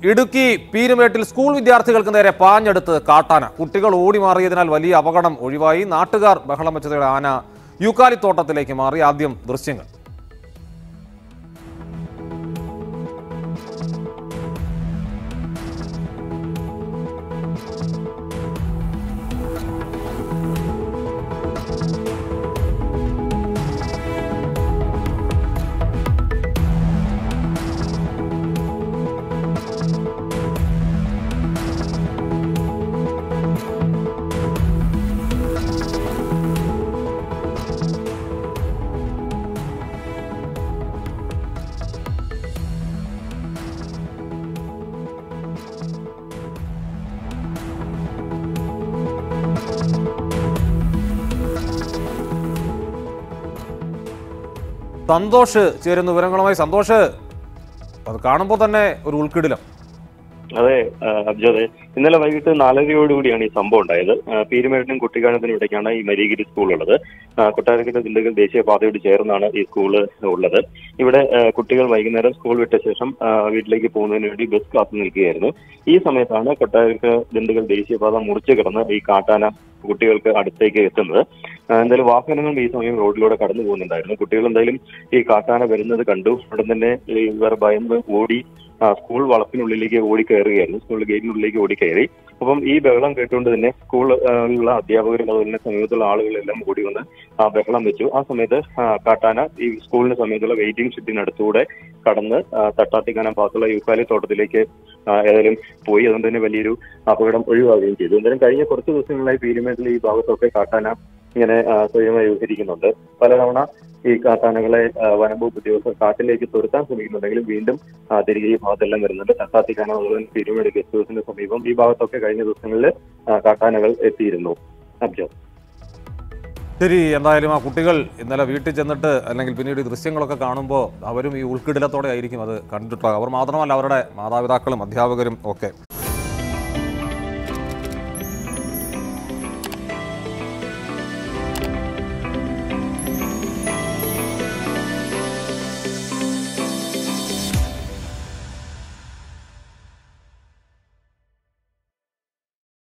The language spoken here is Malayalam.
ഇടുക്കി പീരുമേട്ടിൽ സ്കൂൾ വിദ്യാർത്ഥികൾക്ക് നേരെ പാഞ്ഞെടുത്ത് കാട്ടാന കുട്ടികൾ ഓടി മാറിയതിനാൽ വലിയ അപകടം ഒഴിവായി നാട്ടുകാർ ബഹളം വെച്ചതോടെ ആന യൂക്കാലിത്തോട്ടത്തിലേക്ക് മാറി ആദ്യം ദൃശ്യങ്ങൾ സന്തോഷ് ചേരുന്ന വിവരങ്ങളുമായി സന്തോഷ് അത് കാണുമ്പോൾ തന്നെ ഒരു ഉൾക്കിടിലം അതെ ആ, അബ്ജോദെ ഇന്നലെ വൈകിട്ട് നാലരയോടുകൂടിയാണ് ഈ സംഭവം ഉണ്ടായത് ആ, പീരുമേട്ടിനും കുട്ടിക്കാനത്തിനും ഇടയ്ക്കാണ് ഈ മരീഗിരി സ്കൂൾ ഉള്ളത് ആ, കൊട്ടാരക്കര ദിണ്ടുകൽ ദേശീയപാതയോട് ചേർന്നാണ് ഈ സ്കൂള് ഉള്ളത് ഇവിടെ ആ, കുട്ടികൾ വൈകുന്നേരം സ്കൂൾ വിട്ട ശേഷം ആ, വീട്ടിലേക്ക് പോകുന്നതിന് വേണ്ടി ബസ് കാത്തു നിൽക്കുകയായിരുന്നു ഈ സമയത്താണ് കൊട്ടാരക്കര ദിണ്ടുകൽ ദേശീയപാത മുറിച്ചു കിടന്ന് ഈ കാട്ടാന കുട്ടികൾക്ക് അടുത്തേക്ക് എത്തുന്നത് ആ, എന്തായാലും വാഹനങ്ങളും ഈ സമയം റോഡിലൂടെ കടന്നു പോകുന്നുണ്ടായിരുന്നു കുട്ടികൾ എന്തായാലും ഈ കാട്ടാന വരുന്നത് കണ്ടു ഉടൻ തന്നെ ഈ ഇവർ ഭയന്ന് ഓടി ആ, സ്കൂൾ വളപ്പിനുള്ളിലേക്ക് ഓടി കയറുകയായിരുന്നു സ്കൂൾ ഗേറ്റിനുള്ളിലേക്ക് ഓടി കയറി അപ്പം ഈ ബഹളം കേട്ടുകൊണ്ട് തന്നെ സ്കൂളിലുള്ള അധ്യാപകരും അതുപോലെ തന്നെ സമീപത്തുള്ള ആളുകളെല്ലാം ഓടി വന്ന് ആ ബഹളം വെച്ചു ആ സമയത്ത് ആ, കാട്ടാന ഈ സ്കൂളിന് സമീപത്തുള്ള വെയിറ്റിംഗ് ഷെഡിനടുത്തൂടെ കടന്ന് ആ, തട്ടാത്തിക്കാനം ഭാഗത്തുള്ള യൂക്കാലി തോട്ടത്തിലേക്ക് ആ, ഏതായാലും പോയി അതുകൊണ്ട് തന്നെ വലിയൊരു അപകടം ഒഴിവാകുകയും ചെയ്തു എന്തായാലും കഴിഞ്ഞ കുറച്ച് ദിവസങ്ങളായി പീരുമേട്ടിൽ ഈ ഭാഗത്തൊക്കെ കാട്ടാന ഇങ്ങനെ ആ, സ്വയമായി വിഹരിക്കുന്നുണ്ട് പലതവണ ഈ കാട്ടാനകളെ ആ, വനംവകുപ്പ് ഉദ്യോഗസ്ഥർ കാട്ടിലേക്ക് തുരത്താൻ ശ്രമിക്കുന്നുണ്ടെങ്കിലും വീണ്ടും ആ, തിരികെ ഈ ഭാഗത്തെല്ലാം വരുന്നുണ്ട് തട്ടാത്തിക്കാനം അതുപോലെ തന്നെ പീരുമേട് ഗസ്റ്റ് ഹൗസിന് സമീപം ഈ ഭാഗത്തൊക്കെ കഴിഞ്ഞ ദിവസങ്ങളിൽ ആ, കാട്ടാനകൾ എത്തിയിരുന്നു അബ്ജോ ശരി എന്തായാലും ആ കുട്ടികൾ ഇന്നലെ വീട്ടിൽ ചെന്നിട്ട് അല്ലെങ്കിൽ പിന്നീട് ഈ ദൃശ്യങ്ങളൊക്കെ കാണുമ്പോൾ അവരും ഈ ഉൾക്കിടിലത്തോടെ ആയിരിക്കും അത് കണ്ടിട്ടുള്ളത് അവർ മാത്രമല്ല അവരുടെ മാതാപിതാക്കളും അധ്യാപകരും ഒക്കെ